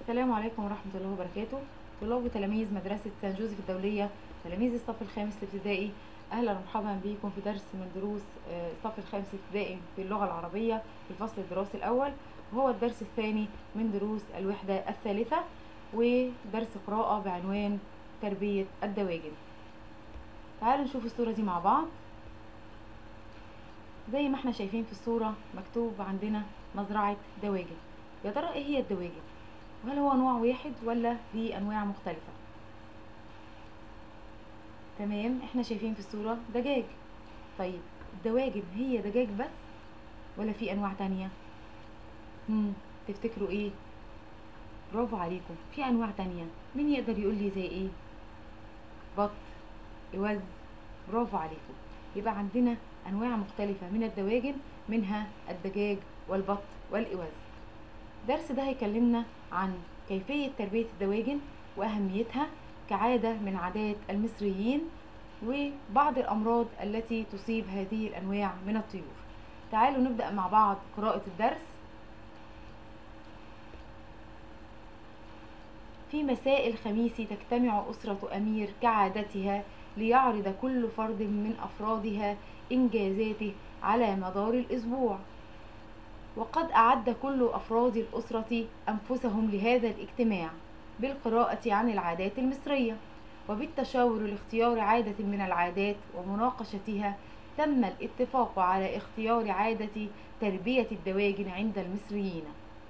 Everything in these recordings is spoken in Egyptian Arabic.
السلام عليكم ورحمة الله وبركاته طلاب وتلاميذ مدرسة سان جوزيف الدولية تلاميذ الصف الخامس الابتدائي أهلا ومرحبا بكم في درس من دروس آه، الصف الخامس الابتدائي في اللغة العربية في الفصل الدراسي الأول وهو الدرس الثاني من دروس الوحدة الثالثة ودرس قراءة بعنوان تربية الدواجن تعالوا نشوف الصورة دي مع بعض زي ما احنا شايفين في الصورة مكتوب عندنا مزرعة دواجن يا ترى ايه هي الدواجن وهل هو نوع واحد ولا في انواع مختلفة تمام احنا شايفين في الصورة دجاج طيب الدواجن هي دجاج بس ولا في انواع تانية مم. تفتكروا ايه برافو عليكم في انواع تانية مين يقدر يقول لي زي ايه بط اوز برافو عليكم يبقى عندنا انواع مختلفة من الدواجن منها الدجاج والبط والاوز الدرس ده هيكلمنا عن كيفية تربية الدواجن وأهميتها كعادة من عادات المصريين وبعض الأمراض التي تصيب هذه الأنواع من الطيور تعالوا نبدأ مع بعض قراءة الدرس في مساء الخميس تجتمع أسرة أمير كعادتها ليعرض كل فرد من أفرادها إنجازاته على مدار الأسبوع وقد أعد كل أفراد الأسرة أنفسهم لهذا الاجتماع بالقراءة عن العادات المصرية وبالتشاور لاختيار عادة من العادات ومناقشتها تم الاتفاق على اختيار عادة تربية الدواجن عند المصريين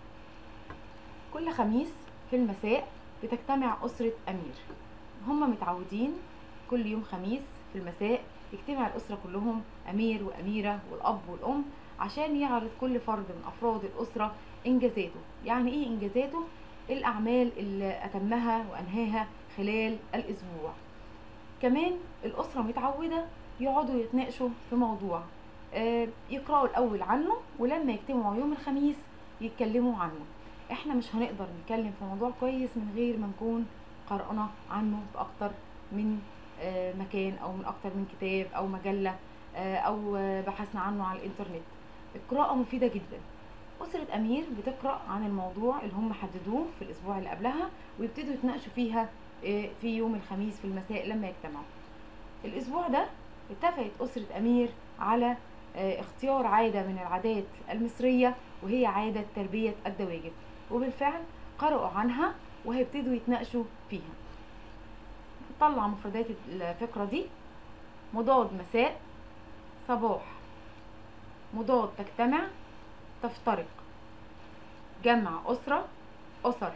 كل خميس في المساء بتجتمع أسرة أمير هم متعودين كل يوم خميس في المساء يجتمع الأسرة كلهم أمير وأميرة والأب والأم عشان يعرض كل فرد من أفراد الأسرة إنجازاته يعني إيه إنجازاته؟ الأعمال اللي أتمها وأنهاها خلال الأسبوع كمان الأسرة متعودة يقعدوا يتناقشوا في موضوع آه، يقرأوا الأول عنه ولما يجتمعوا يوم الخميس يتكلموا عنه احنا مش هنقدر نتكلم في موضوع كويس من غير ما نكون قرأنا عنه في أكتر من آه، مكان أو من أكتر من كتاب أو مجلة آه، أو آه، بحثنا عنه على الإنترنت القراءة مفيدة جدا أسرة أمير بتقرأ عن الموضوع اللي هم حددوه في الأسبوع اللي قبلها ويبتدوا يتناقشوا فيها آه، في يوم الخميس في المساء لما يجتمعوا الأسبوع ده اتفقت أسرة أمير على آه، اختيار عادة من العادات المصرية وهي عادة تربية الدواجن وبالفعل قرأوا عنها وهيبتدوا يتناقشوا فيها نطلع مفردات الفقرة دي مضاد مساء صباح مضاد تجتمع تفترق جمع أسرة أسر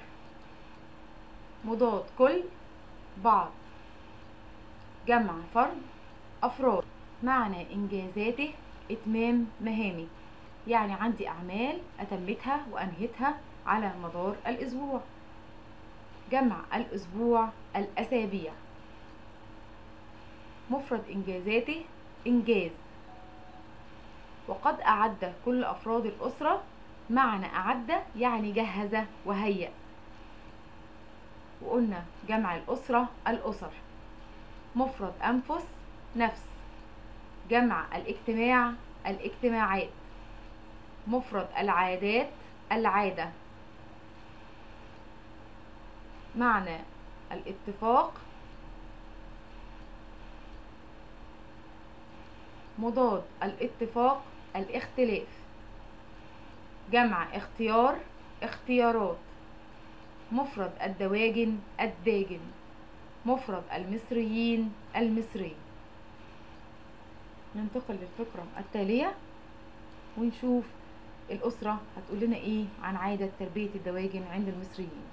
مضاد كل بعض جمع فرد أفراد معنى إنجازاته إتمام مهامي يعني عندي أعمال أتمتها وأنهيتها على مدار الأسبوع جمع الأسبوع الأسابيع مفرد إنجازاته إنجاز وقد أعد كل أفراد الأسرة معنى أعد يعني جهز وهيأ وقلنا جمع الأسرة الأسر مفرد أنفس نفس جمع الاجتماع الاجتماعات مفرد العادات العادة معنى الاتفاق مضاد الاتفاق الاختلاف جمع اختيار اختيارات مفرد الدواجن الداجن مفرد المصريين المصري ننتقل للفقرة التالية ونشوف الأسرة هتقول لنا إيه عن عادة تربية الدواجن عند المصريين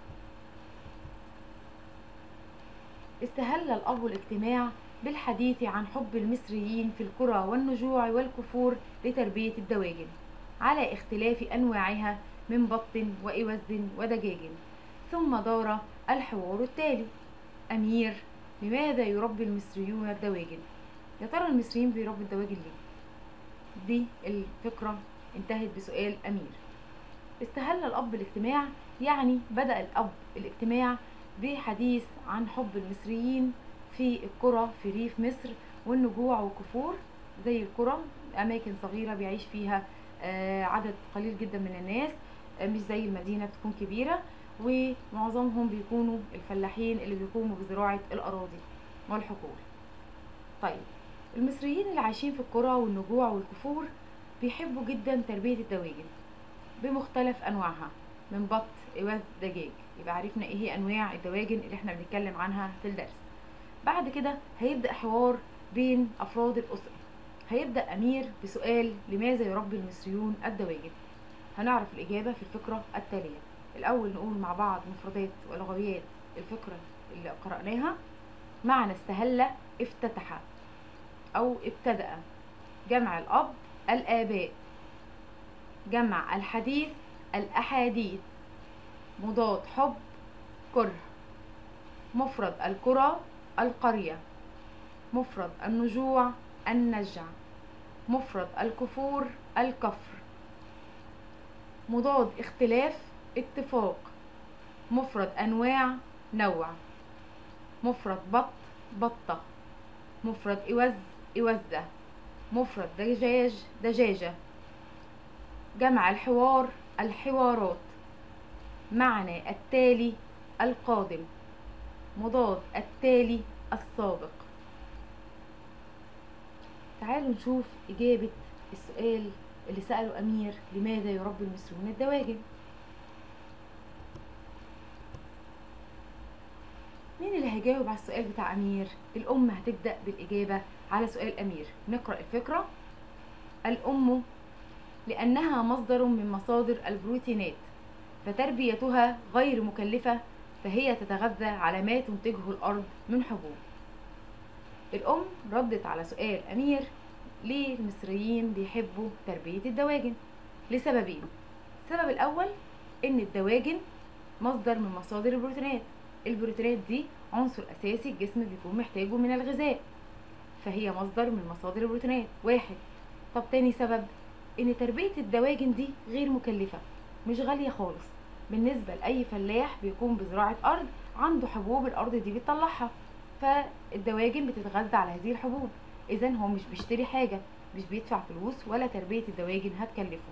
استهل الأب الاجتماع بالحديث عن حب المصريين في القرى والنجوع والكفور لتربية الدواجن على اختلاف أنواعها من بط وإوز ودجاج ثم دار الحوار التالي أمير لماذا يربي المصريون الدواجن يا ترى المصريين بيربوا الدواجن ليه دي الفكرة انتهت بسؤال أمير استهل الأب الاجتماع يعني بدأ الأب الاجتماع بحديث عن حب المصريين في القرى في ريف مصر والنجوع والكفور زي القرى أماكن صغيرة بيعيش فيها آه، عدد قليل جدا من الناس آه، مش زي المدينة بتكون كبيرة ومعظمهم بيكونوا الفلاحين اللي بيقوموا بزراعة الأراضي والحقول طيب المصريين اللي عايشين في القرى والنجوع والكفور بيحبوا جدا تربية الدواجن بمختلف أنواعها من بط إوز دجاج يبقى عرفنا إيه هي أنواع الدواجن اللي احنا بنتكلم عنها في الدرس بعد كده هيبدأ حوار بين أفراد الأسرة هيبدأ أمير بسؤال لماذا يربي المصريون الدواجن هنعرف الإجابة في الفقرة التالية الأول نقول مع بعض مفردات ولغويات الفقرة اللي قرأناها معنى استهل افتتح أو ابتدأ جمع الأب الآباء جمع الحديث الأحاديث مضاد حب كره مفرد الكرة القرية مفرد النجوع النجع مفرد الكفور الكفر مضاد اختلاف اتفاق مفرد انواع نوع مفرد بط بطة مفرد إوز إوزة مفرد دجاج دجاجة جمع الحوار الحوارات معنى التالي القادم مضاد التالي السابق تعالوا نشوف إجابة السؤال اللي سأله أمير لماذا يربي المصريون الدواجن مين اللي هيجاوب على السؤال بتاع أمير الأم هتبدأ بالإجابة على سؤال أمير نقرأ الفكرة الأم لأنها مصدر من مصادر البروتينات فتربيتها غير مكلفة فهي تتغذى على ما تنتجه الأرض من حبوب الأم ردت على سؤال أمير ليه المصريين بيحبوا تربية الدواجن لسببين السبب الأول إن الدواجن مصدر من مصادر البروتينات البروتينات دي عنصر أساسي الجسم بيكون محتاجه من الغذاء فهي مصدر من مصادر البروتينات واحد طب تاني سبب إن تربية الدواجن دي غير مكلفة مش غالية خالص بالنسبة لأي فلاح بيقوم بزراعة أرض عنده حبوب الأرض دي بتطلعها فالدواجن بتتغذى على هذه الحبوب إذا هو مش بيشتري حاجة مش بيدفع فلوس ولا تربية الدواجن هتكلفه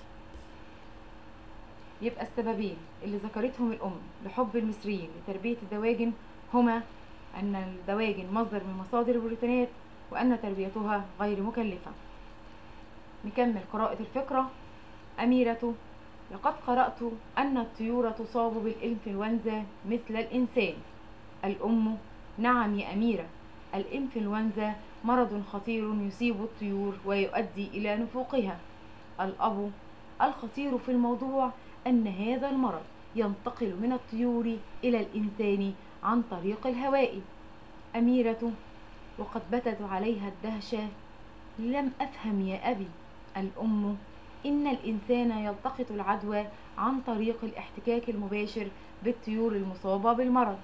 يبقى السببين اللي ذكرتهم الأم لحب المصريين لتربية الدواجن هما أن الدواجن مصدر من مصادر البروتينات وأن تربيتها غير مكلفة نكمل قراءة الفقرة أميرة لقد قرأت أن الطيور تصاب بالإنفلونزا مثل الإنسان الأم نعم يا أميرة الإنفلونزا مرض خطير يصيب الطيور ويؤدي إلى نفوقها الأب الخطير في الموضوع أن هذا المرض ينتقل من الطيور إلى الإنسان عن طريق الهواء أميرة وقد بتت عليها الدهشة لم أفهم يا أبي الأم إن الإنسان يلتقط العدوى عن طريق الاحتكاك المباشر بالطيور المصابة بالمرض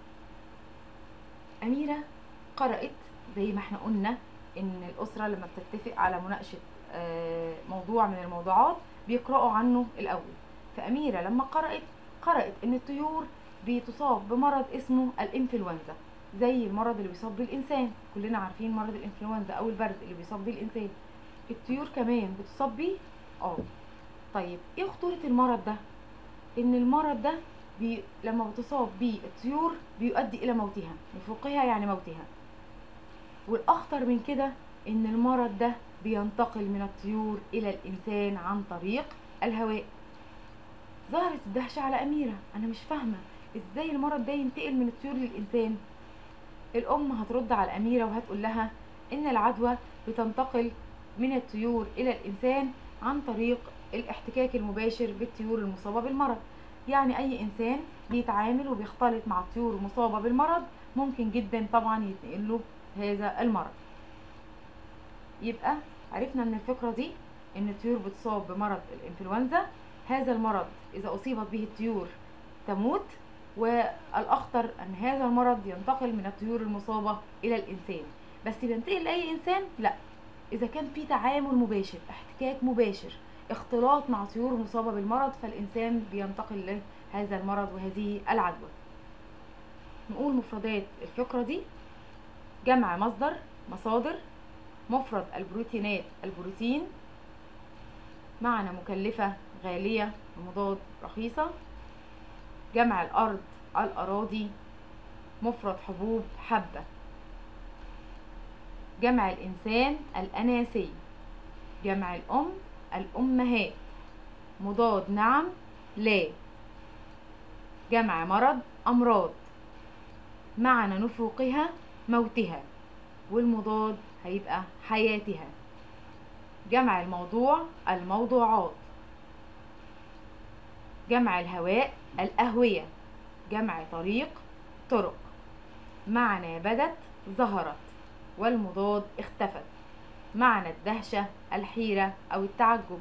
أميرة قرأت زي ما احنا قلنا إن الأسرة لما بتتفق على مناقشة آه، موضوع من الموضوعات بيقرأوا عنه الأول فأميرة لما قرأت قرأت إن الطيور بتصاب بمرض اسمه الإنفلونزا زي المرض اللي بيصاب بيه الإنسان كلنا عارفين مرض الإنفلونزا أو البرد اللي بيصاب بيه الإنسان الطيور كمان بتصاب بيه اه طيب ايه خطورة المرض ده ان المرض ده بي... لما بتصاب بيه الطيور بيؤدي الى موتها نفوقها يعني موتها والاخطر من كده ان المرض ده بينتقل من الطيور الى الانسان عن طريق الهواء ظهرت الدهشة على أميرة أنا مش فاهمة إزاي المرض ده ينتقل من الطيور للإنسان الأم هترد على أميرة وهتقول لها إن العدوى بتنتقل من الطيور إلى الإنسان عن طريق الاحتكاك المباشر بالطيور المصابة بالمرض يعني أي إنسان بيتعامل وبيختلط مع الطيور المصابة بالمرض ممكن جدا طبعا يتنقل له هذا المرض يبقى عرفنا من الفكرة دي إن الطيور بتصاب بمرض الإنفلونزا هذا المرض إذا أصيبت به الطيور تموت والأخطر أن هذا المرض ينتقل من الطيور المصابة إلى الإنسان بس بينتقل لأي إنسان؟ لا إذا كان في تعامل مباشر احتكاك مباشر اختلاط مع طيور مصابة بالمرض فالإنسان بينتقل له هذا المرض وهذه العدوى نقول مفردات الفقرة دي جمع مصدر مصادر مفرد البروتينات البروتين معنى مكلفة غالية مضاد رخيصة جمع الأرض الأراضي مفرد حبوب حبة جمع الإنسان الأناسي جمع الأم الأمهات مضاد نعم لا جمع مرض أمراض معنى نفوقها موتها والمضاد هيبقى حياتها جمع الموضوع الموضوعات جمع الهواء الأهوية جمع طريق طرق معنى بدت ظهرت والمضاد اختفت معنى الدهشة الحيرة أو التعجب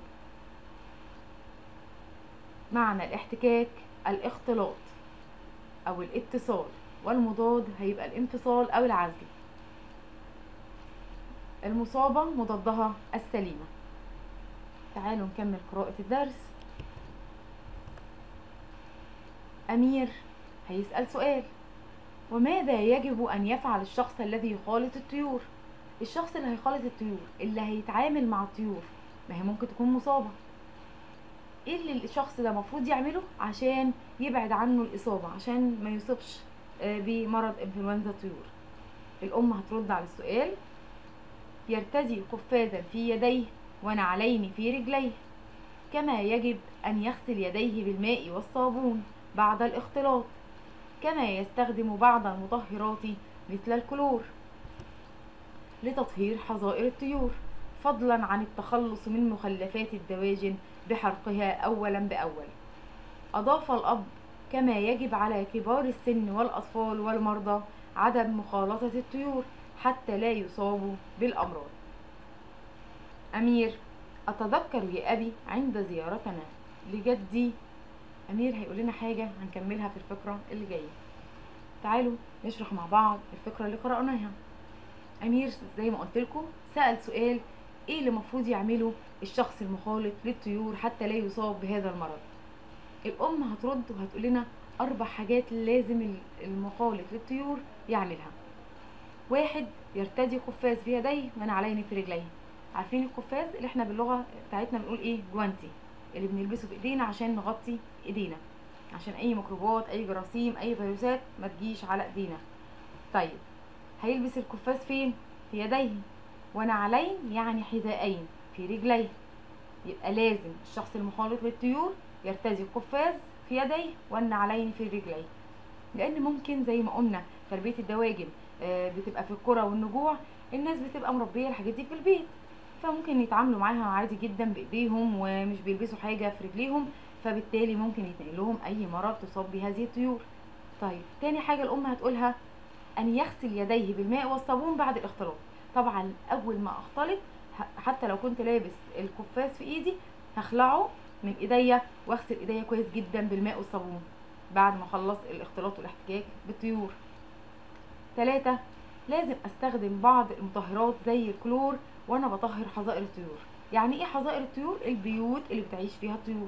معنى الاحتكاك الاختلاط أو الاتصال والمضاد هيبقى الانفصال أو العزل المصابة مضادها السليمة تعالوا نكمل قراءة الدرس أمير هيسأل سؤال وماذا يجب أن يفعل الشخص الذي يخالط الطيور الشخص اللي هيخالط الطيور اللي هيتعامل مع الطيور ما هي ممكن تكون مصابة ايه اللي الشخص ده المفروض يعمله عشان يبعد عنه الإصابة عشان ما يصيبش بمرض انفلونزا الطيور الأم هترد على السؤال يرتدي قفازا في يديه ونعلين في رجليه كما يجب أن يغسل يديه بالماء والصابون بعد الاختلاط كما يستخدم بعض المطهرات مثل الكلور لتطهير حظائر الطيور فضلا عن التخلص من مخلفات الدواجن بحرقها أولا بأول أضاف الأب كما يجب على كبار السن والأطفال والمرضى عدم مخالطة الطيور حتى لا يصابوا بالأمراض أمير أتذكر يا أبي عند زيارتنا لجدي أمير هيقول لنا حاجة هنكملها في الفقرة اللي جاية تعالوا نشرح مع بعض الفقرة اللي قرأناها أمير زي ما قلت لكم سأل سؤال إيه اللي المفروض يعمله الشخص المخالط للطيور حتى لا يصاب بهذا المرض الأم هترد وهتقول لنا أربع حاجات لازم المخالط للطيور يعملها واحد يرتدي قفاز في يديه ونعلين في رجليه عارفين القفاز اللي احنا باللغة بتاعتنا بنقول ايه جوانتي اللي بنلبسه في ايدينا عشان نغطي ايدينا عشان اي ميكروبات اي جراثيم اي فيروسات ما تجيش على ايدينا طيب هيلبس القفاز فين في يديه ونعلين يعني حذاءين في رجليه يبقى لازم الشخص المخالط للطيور يرتدي القفاز في يديه والنعلين في رجليه لان ممكن زي ما قلنا تربيه الدواجن بتبقى في القرى والنجوع الناس بتبقى مربيه الحاجات دي في البيت فممكن يتعاملوا معاها عادي جدا بايديهم ومش بيلبسوا حاجه في رجليهم فبالتالي ممكن يتنقل لهم اي مرض تصاب بهذه الطيور طيب تاني حاجه الام هتقولها ان يغسل يديه بالماء والصابون بعد الاختلاط طبعا اول ما اختلط حتى لو كنت لابس القفاز في ايدي هخلعه من ايديا واغسل ايديا كويس جدا بالماء والصابون بعد ما اخلص الاختلاط والاحتكاك بالطيور ثلاثة لازم استخدم بعض المطهرات زي الكلور وانا بطهر حظائر الطيور يعني ايه حظائر الطيور البيوت اللي بتعيش فيها الطيور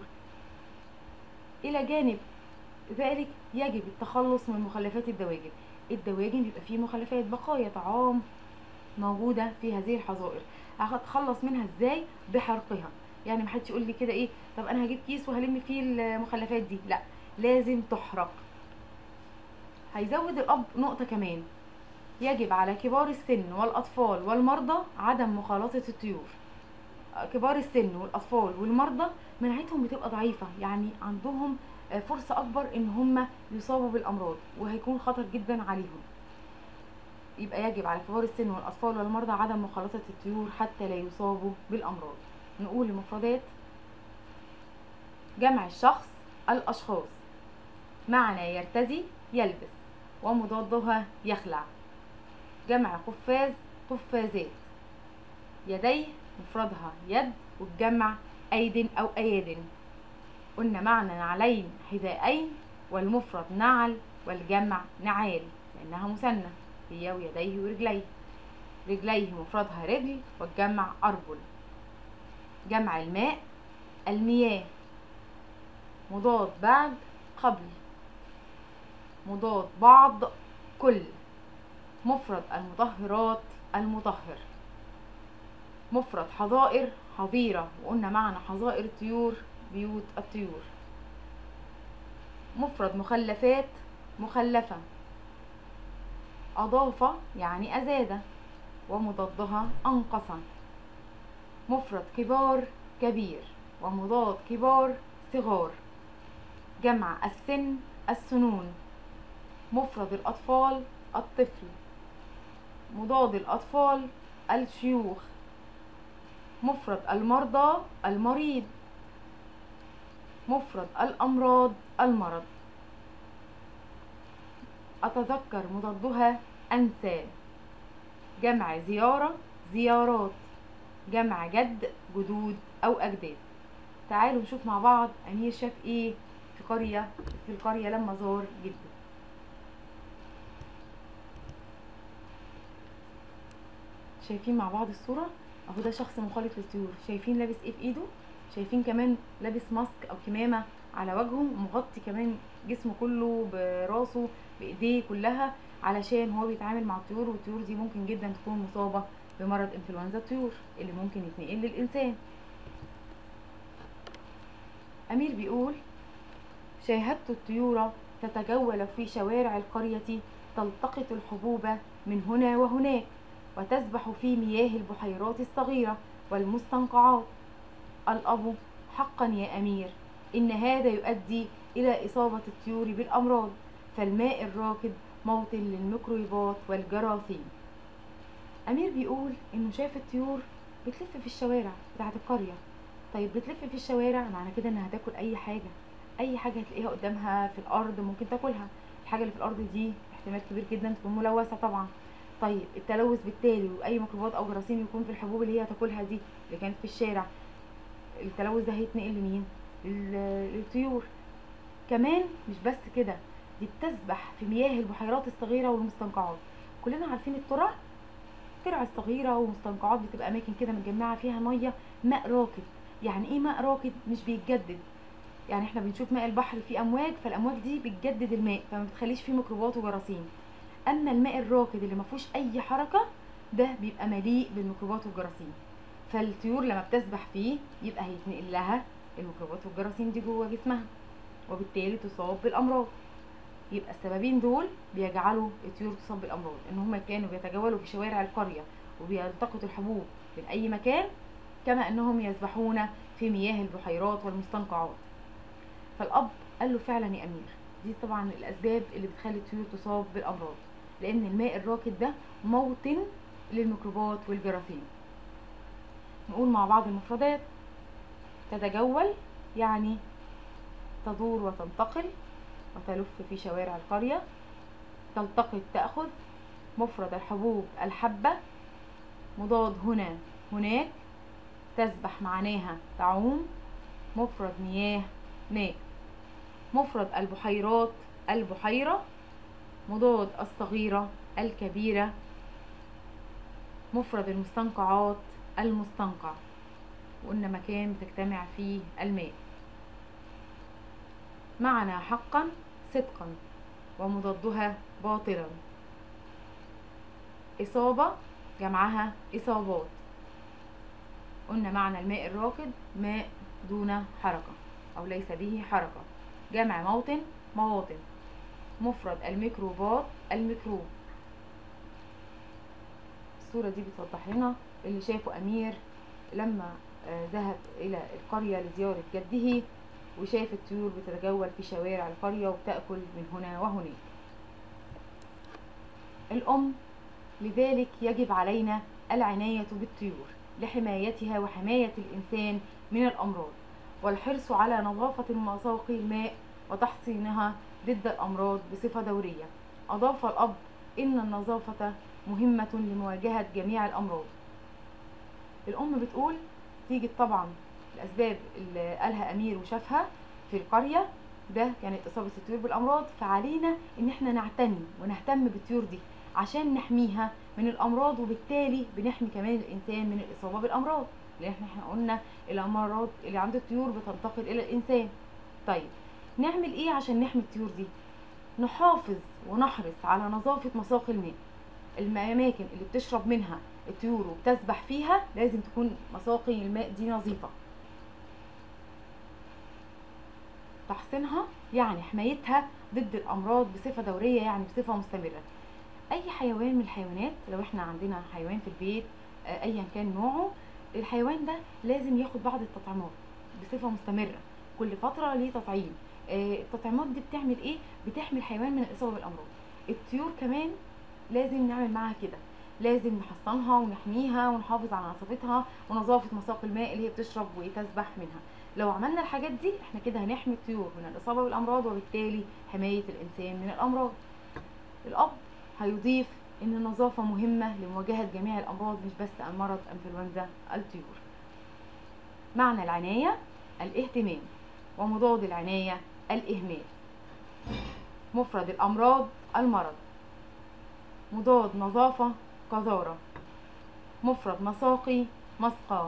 الى جانب ذلك يجب التخلص من مخلفات الدواجن الدواجن بيبقى فيه مخلفات بقايا طعام موجودة في هذه الحظائر هتخلص منها ازاي بحرقها يعني محدش يقول لي كده ايه طب انا هجيب كيس وهلم فيه المخلفات دي لا لازم تحرق هيزود الاب نقطة كمان يجب على كبار السن والأطفال والمرضى عدم مخالطة الطيور كبار السن والأطفال والمرضى مناعتهم بتبقى ضعيفة يعني عندهم فرصة أكبر إن هم يصابوا بالأمراض وهيكون خطر جدا عليهم يبقى يجب على كبار السن والأطفال والمرضى عدم مخالطة الطيور حتى لا يصابوا بالأمراض نقول المفردات جمع الشخص الأشخاص معنى يرتدي يلبس ومضادها يخلع جمع قفاز قفازات يديه مفردها يد والجمع أيد أو أياد قلنا معنى نعلين حذاءين والمفرد نعل والجمع نعال لأنها مثنى هي ويديه ورجليه رجليه مفردها رجل والجمع أرجل جمع الماء المياه مضاد بعد قبل مضاد بعض كل مفرد المطهرات المطهر مفرد حظائر حظيرة وقلنا معنى حظائر الطيور بيوت الطيور مفرد مخلفات مخلفة أضاف يعني أزاد ومضادها أنقص مفرد كبار كبير ومضاد كبار صغار جمع السن السنون مفرد الأطفال الطفل مضاد الأطفال الشيوخ مفرد المرضى المريض مفرد الأمراض المرض أتذكر مضادها أنسى جمع زيارة زيارات جمع جد جدود أو أجداد تعالوا نشوف مع بعض أمير شاف إيه في قرية في القرية لما زار جده شايفين مع بعض الصورة اهو ده شخص مخالط للطيور شايفين لابس ايه في ايده شايفين كمان لابس ماسك او كمامة على وجهه ومغطي كمان جسمه كله براسه بايديه كلها علشان هو بيتعامل مع الطيور والطيور دي ممكن جدا تكون مصابة بمرض انفلونزا الطيور اللي ممكن يتنقل للإنسان أمير بيقول شاهدت الطيور تتجول في شوارع القرية تلتقط الحبوب من هنا وهناك وتسبح في مياه البحيرات الصغيرة والمستنقعات الأب حقا يا أمير إن هذا يؤدي إلى إصابة الطيور بالأمراض فالماء الراكد موطن للميكروبات والجراثيم أمير بيقول إنه شاف الطيور بتلف في الشوارع بتاعت القرية طيب بتلف في الشوارع معنى كده إنها هتاكل أي حاجة أي حاجة هتلاقيها قدامها في الأرض ممكن تاكلها الحاجة اللي في الأرض دي احتمال كبير جدا تكون ملوثة طبعا طيب التلوث بالتالي واي ميكروبات او جراثيم يكون في الحبوب اللي هي هتاكلها دي اللي كانت في الشارع التلوث ده هيتنقل لمين لل- للطيور كمان مش بس كده دي بتسبح في مياه البحيرات الصغيره والمستنقعات كلنا عارفين الترع الترع الصغيره ومستنقعات بتبقى اماكن كده متجمعه فيها ميه ماء راكد يعني ايه ماء راكد مش بيتجدد يعني احنا بنشوف ماء البحر فيه امواج فالامواج دي بتجدد الماء فما بتخليش فيه ميكروبات وجراثيم اما الماء الراكد اللي ما فيهوش اي حركه ده بيبقى مليء بالميكروبات والجراثيم فالطيور لما بتسبح فيه يبقى هيتنقل لها الميكروبات والجراثيم دي جوه جسمها وبالتالي تصاب بالامراض يبقى السببين دول بيجعلوا الطيور تصاب بالامراض ان هم كانوا بيتجولوا في شوارع القريه وبيلتقطوا الحبوب من اي مكان كما انهم يسبحون في مياه البحيرات والمستنقعات فالاب قال له فعلا يا امير دي طبعا الاسباب اللي بتخلي الطيور تصاب بالامراض لان الماء الراكد ده موطن للميكروبات والجراثيم نقول مع بعض المفردات تتجول يعني تدور وتنتقل وتلف في شوارع القرية تلتقط تأخذ مفرد الحبوب الحبة مضاد هنا هناك تسبح معناها تعوم مفرد مياه ماء مفرد البحيرات البحيرة مضاد الصغيرة الكبيرة مفرد المستنقعات المستنقع وقلنا مكان بتجتمع فيه الماء معنى حقا صدقا ومضادها باطلا إصابة جمعها إصابات قلنا معنى الماء الراكد ماء دون حركة أو ليس به حركة جمع موطن مواطن مفرد الميكروبات الميكروب الصورة دي بتوضح لنا اللي شافه أمير لما آه، ذهب إلى القرية لزيارة جده وشاف الطيور بتتجول في شوارع القرية وبتأكل من هنا وهناك الأم لذلك يجب علينا العناية بالطيور لحمايتها وحماية الإنسان من الأمراض والحرص على نظافة مساقي الماء وتحصينها ضد الأمراض بصفة دورية أضاف الأب إن النظافة مهمة لمواجهة جميع الأمراض الأم بتقول نتيجة طبعا الأسباب اللي قالها أمير وشافها في القرية ده كانت إصابة الطيور بالأمراض فعلينا إن احنا نعتني ونهتم بالطيور دي عشان نحميها من الأمراض وبالتالي بنحمي كمان الإنسان من الإصابة بالأمراض لأن احنا احنا قلنا الأمراض اللي عند الطيور بتنتقل إلى الإنسان طيب نعمل إيه عشان نحمي الطيور دي؟ نحافظ ونحرص على نظافة مساقي الماء الأماكن اللي بتشرب منها الطيور وبتسبح فيها لازم تكون مساقي الماء دي نظيفة تحصينها يعني حمايتها ضد الأمراض بصفة دورية يعني بصفة مستمرة أي حيوان من الحيوانات لو احنا عندنا حيوان في البيت آه، أيا كان نوعه الحيوان ده لازم ياخد بعض التطعيمات بصفة مستمرة كل فترة ليه تطعيم آه، التطعيمات دي بتعمل ايه بتحمي الحيوان من الإصابة بالأمراض الطيور كمان لازم نعمل معاها كده لازم نحصنها ونحميها ونحافظ على نظافتها ونظافة مساق الماء اللي هي بتشرب وتسبح منها لو عملنا الحاجات دي احنا كده هنحمي الطيور من الإصابة بالأمراض وبالتالي حماية الإنسان من الأمراض الأب هيضيف إن النظافة مهمة لمواجهة جميع الأمراض مش بس مرض إنفلونزا الطيور معنى العناية الاهتمام ومضاد العناية الإهمال مفرد الأمراض المرض مضاد نظافة قذارة مفرد مساقي مسقى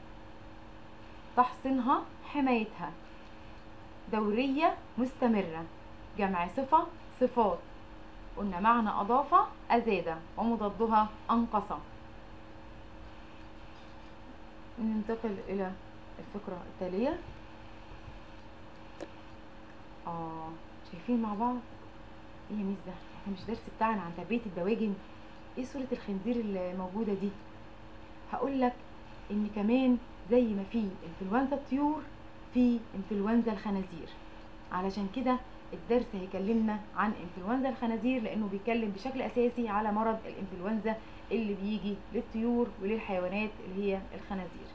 تحصينها حمايتها دورية مستمرة جمع صفة صفات قلنا معنى أضاف أزاد ومضادها أنقص ننتقل إلى الفقرة التالية آه شايفين مع بعض ايه يا ميس ده احنا مش درس بتاعنا عن تربية الدواجن ايه صورة الخنزير اللي موجودة دي هقول لك ان كمان زي ما في انفلونزا الطيور في انفلونزا الخنازير علشان كده الدرس هيكلمنا عن انفلونزا الخنازير لانه بيتكلم بشكل اساسي على مرض الانفلونزا اللي بيجي للطيور وللحيوانات اللي هي الخنازير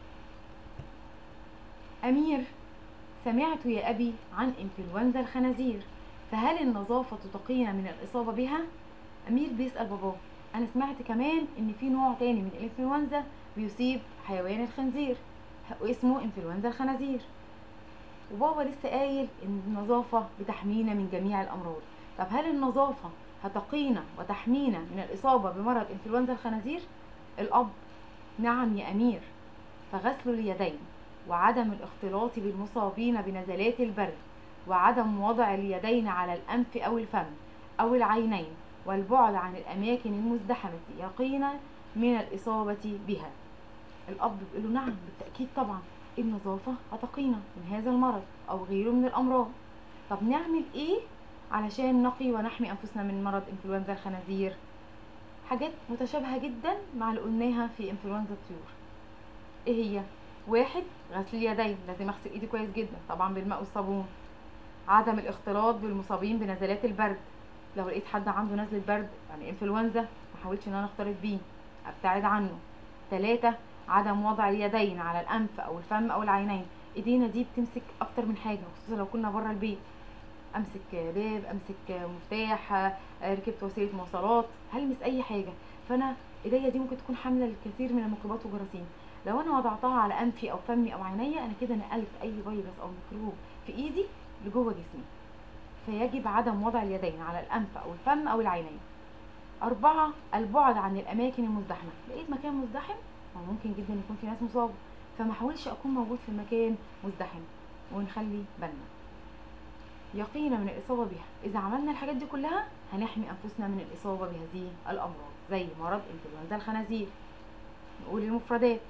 امير سمعت يا ابي عن انفلونزا الخنازير فهل النظافة تقينا من الإصابة بها؟ أمير بيسأل باباه أنا سمعت كمان إن في نوع تاني من الإنفلونزا بيصيب حيوان الخنزير واسمه إنفلونزا الخنازير وبابا لسه قايل إن النظافة بتحمينا من جميع الأمراض طب هل النظافة هتقينا وتحمينا من الإصابة بمرض إنفلونزا الخنازير؟ الأب نعم يا أمير فغسل اليدين وعدم الاختلاط بالمصابين بنزلات البرد وعدم وضع اليدين على الأنف أو الفم أو العينين والبعد عن الأماكن المزدحمة يقينا من الإصابة بها الأب بيقول له نعم بالتأكيد طبعا النظافة هتقينا من هذا المرض أو غيره من الأمراض طب نعمل إيه علشان نقي ونحمي أنفسنا من مرض إنفلونزا الخنازير حاجات متشابهة جدا مع اللي قلناها في إنفلونزا الطيور إيه هي؟ واحد غسل اليدين لازم أغسل إيدي كويس جدا طبعا بالماء والصابون عدم الاختلاط بالمصابين بنزلات البرد لو لقيت حد عنده نزلة برد يعني انفلونزا ما حاولش ان انا اختلط بيه ابتعد عنه ثلاثة عدم وضع اليدين على الانف او الفم او العينين ايدينا دي بتمسك اكتر من حاجة خصوصا لو كنا بره البيت امسك باب امسك مفتاح ركبت وسيله مواصلات هلمس اي حاجه فانا ايديا دي ممكن تكون حامله الكثير من الميكروبات والجراثيم لو انا وضعتها على انفي او فمي او عينيا انا كده نقلت اي فيروس او ميكروب في ايدي لجوه جسمي فيجب عدم وضع اليدين على الأنف أو الفم أو العينين أربعة البعد عن الأماكن المزدحمة لقيت مكان مزدحم أو ممكن جدا يكون في ناس مصابة فما حاولش أكون موجود في مكان مزدحم ونخلي بالنا يقينا من الإصابة بها إذا عملنا الحاجات دي كلها هنحمي أنفسنا من الإصابة بهذه الأمراض زي مرض إنفلونزا الخنازير نقول المفردات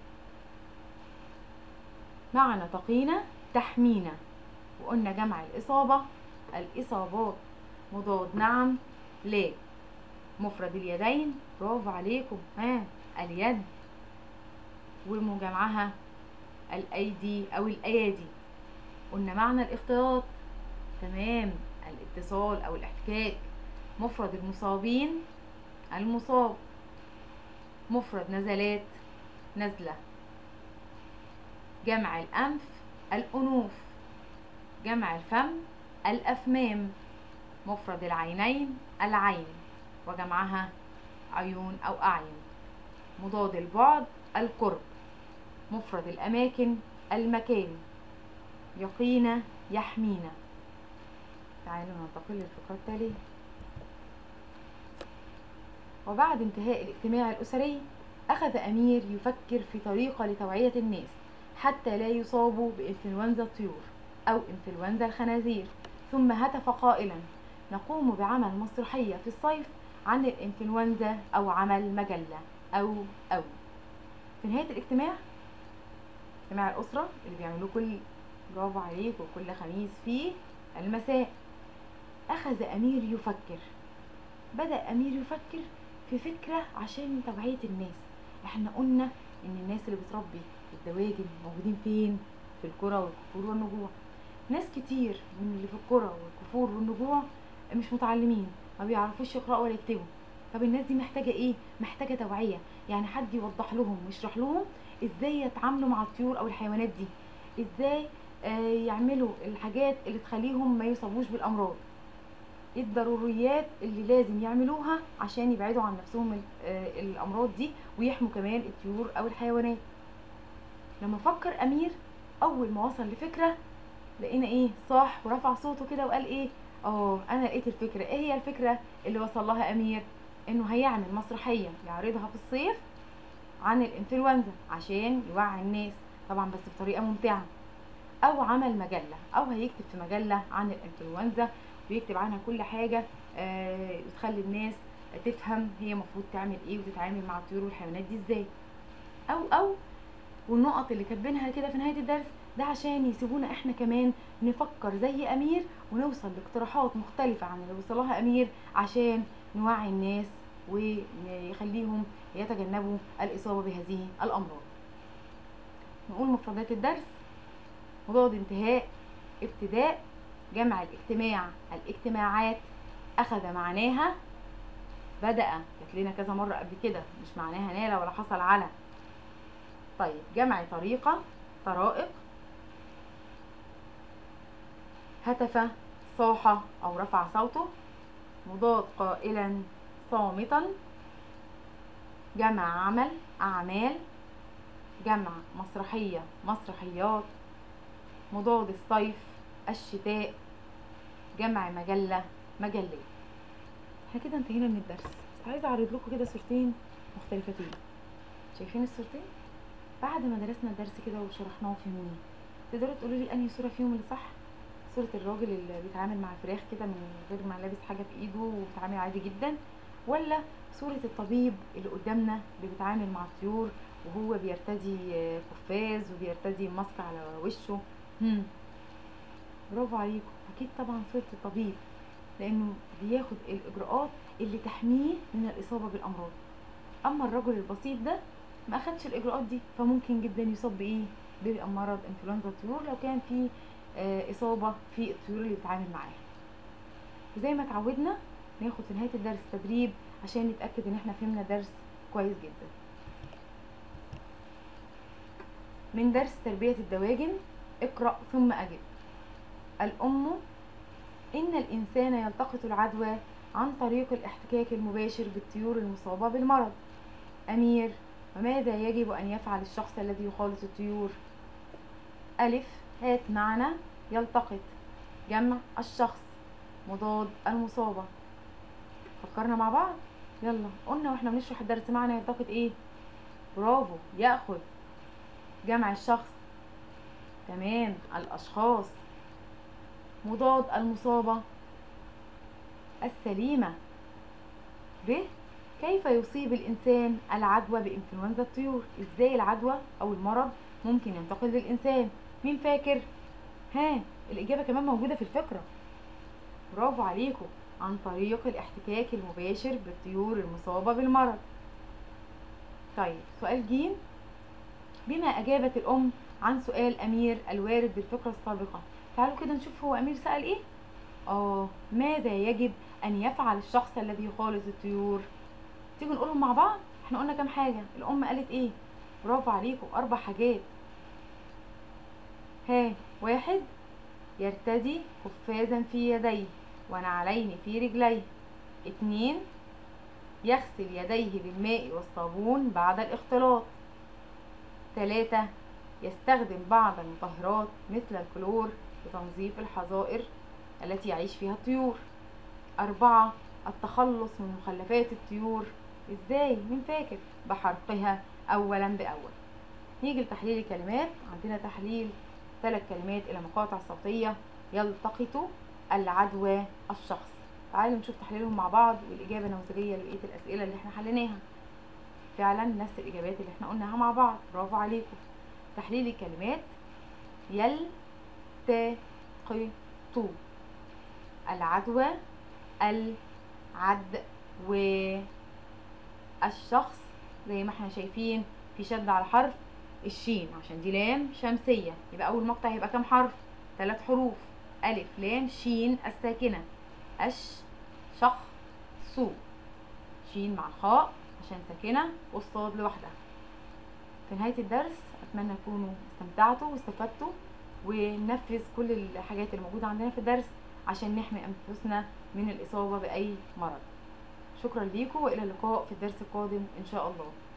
معنى تقينا تحمينا وقلنا جمع الإصابة الإصابات مضاد نعم لا مفرد اليدين برافو عليكم ها اليد ومجمعها الأيدي أو الأيادي قلنا معنى الاختلاط تمام الاتصال أو الاحتكاك مفرد المصابين المصاب مفرد نزلات نزلة جمع الأنف الأنوف جمع الفم الأفمام مفرد العينين العين وجمعها عيون أو أعين مضاد البعد القرب مفرد الأماكن المكان يقينا يحمينا تعالوا ننتقل للفقرة التالية وبعد انتهاء الاجتماع الأسري أخذ أمير يفكر في طريقة لتوعية الناس حتى لا يصابوا بإنفلونزا الطيور أو إنفلونزا الخنازير ثم هتف قائلا نقوم بعمل مسرحية في الصيف عن الإنفلونزا أو عمل مجلة أو أو في نهاية الاجتماع اجتماع الأسرة اللي بيعملوه كل برافو عليكم كل خميس في المساء أخذ أمير يفكر بدأ أمير يفكر في فكرة عشان توعية الناس احنا قلنا ان الناس اللي بتربي الدواجن موجودين فين في القرى والكفور والنجوع ناس كتير من اللي في القرى والكفور والنجوع مش متعلمين ما بيعرفوش يقرأوا ولا يكتبوا طب الناس دي محتاجة ايه محتاجة توعية يعني حد يوضح لهم ويشرح لهم ازاي يتعاملوا مع الطيور او الحيوانات دي ازاي آه يعملوا الحاجات اللي تخليهم ما يصابوش بالامراض ايه الضروريات اللي لازم يعملوها عشان يبعدوا عن نفسهم ال- آه، الامراض دي ويحموا كمان الطيور او الحيوانات لما فكر امير اول ما وصل لفكره لقينا ايه صاح ورفع صوته كده وقال ايه اه انا لقيت الفكره ايه هي الفكره اللي وصل لها امير انه هيعمل مسرحيه يعرضها في الصيف عن الانفلونزا عشان يوعي الناس طبعا بس بطريقه ممتعه او عمل مجله او هيكتب في مجله عن الانفلونزا ويكتب عنها كل حاجه آه وتخلي الناس تفهم هي المفروض تعمل ايه وتتعامل مع الطيور والحيوانات دي ازاي او او والنقط اللي كاتبينها كده في نهايه الدرس ده عشان يسيبونا احنا كمان نفكر زي امير ونوصل لاقتراحات مختلفه عن اللي وصلها امير عشان نوعي الناس ويخليهم يتجنبوا الاصابه بهذه الامراض نقول مفردات الدرس مضاد انتهاء ابتداء جمع الاجتماع الاجتماعات اخذ معناها بدأ جات لنا كذا مرة قبل كده مش معناها نال ولا حصل على طيب جمع طريقة طرائق هتف صاح أو رفع صوته مضاد قائلا صامتا جمع عمل أعمال جمع مسرحية مسرحيات مضاد الصيف الشتاء جمع مجلة مجلات احنا كده انتهينا من الدرس بس عايزة اعرض لكم كده صورتين مختلفتين شايفين الصورتين بعد ما درسنا الدرس كده وشرحناه وفهمناه تقدروا تقولوا لي انهي صورة فيهم اللي صح صورة الراجل اللي بيتعامل مع الفراخ كده من غير ما لابس حاجة في ايده وبيتعامل عادي جدا ولا صورة الطبيب اللي قدامنا اللي بيتعامل مع الطيور وهو بيرتدي آه، قفاز وبيرتدي ماسك على وشه هم. برافو عليكم اكيد طبعا صورة الطبيب لانه بياخد الاجراءات اللي تحميه من الاصابة بالامراض اما الرجل البسيط ده ما اخدش الاجراءات دي فممكن جدا يصاب بايه بمرض انفلونزا الطيور لو كان في آه، اصابة في الطيور اللي بيتعامل معاها وزي ما اتعودنا ناخد في نهاية الدرس تدريب عشان نتأكد ان احنا فهمنا درس كويس جدا من درس تربية الدواجن اقرأ ثم أجب الأم إن الإنسان يلتقط العدوى عن طريق الاحتكاك المباشر بالطيور المصابة بالمرض أمير وماذا يجب أن يفعل الشخص الذي يخالط الطيور ألف هات معنى يلتقط جمع الشخص مضاد المصابة فكرنا مع بعض يلا قلنا واحنا بنشرح الدرس معنى يلتقط ايه برافو ياخذ جمع الشخص تمام الاشخاص مضاد المصابة السليمة ب كيف يصيب الإنسان العدوى بإنفلونزا الطيور إزاي العدوى أو المرض ممكن ينتقل للإنسان مين فاكر ها الإجابة كمان موجودة في الفكرة برافو عليكم عن طريق الاحتكاك المباشر بالطيور المصابة بالمرض طيب سؤال جيم بما أجابت الأم عن سؤال أمير الوارد بالفقرة السابقة تعالوا كده نشوف هو أمير سأل إيه آه ماذا يجب أن يفعل الشخص الذي يخالط الطيور تيجوا نقولهم مع بعض احنا قلنا كام حاجة الأم قالت إيه برافو عليكم أربع حاجات ها واحد يرتدي قفازا في يديه ونعلين في رجليه اتنين يغسل يديه بالماء والصابون بعد الاختلاط تلاتة يستخدم بعض المطهرات مثل الكلور لتنظيف الحظائر التي يعيش فيها الطيور أربعة التخلص من مخلفات الطيور ازاي مين فاكر بحرقها أولا بأول نيجي لتحليل الكلمات عندنا تحليل ثلاث كلمات إلى مقاطع صوتية يلتقط العدوى الشخص تعالوا نشوف تحليلهم مع بعض والإجابة نموذجية لبقية الأسئلة اللي احنا حليناها فعلا نفس الإجابات اللي احنا قلناها مع بعض برافو عليكم تحليل الكلمات يل التقط العدوى العدوى الشخص زي ما احنا شايفين في شد على حرف الشين عشان دي لام شمسية يبقى أول مقطع هيبقى كام حرف؟ ثلاث حروف ألف لام شين الساكنة أش شخ صو شين مع الخاء عشان ساكنة والصاد لوحدها في نهاية الدرس أتمنى تكونوا استمتعتوا واستفدتوا وننفذ كل الحاجات اللي موجودة عندنا في الدرس عشان نحمي أنفسنا من الإصابة بأي مرض شكرا ليكم وإلى اللقاء في الدرس القادم إن شاء الله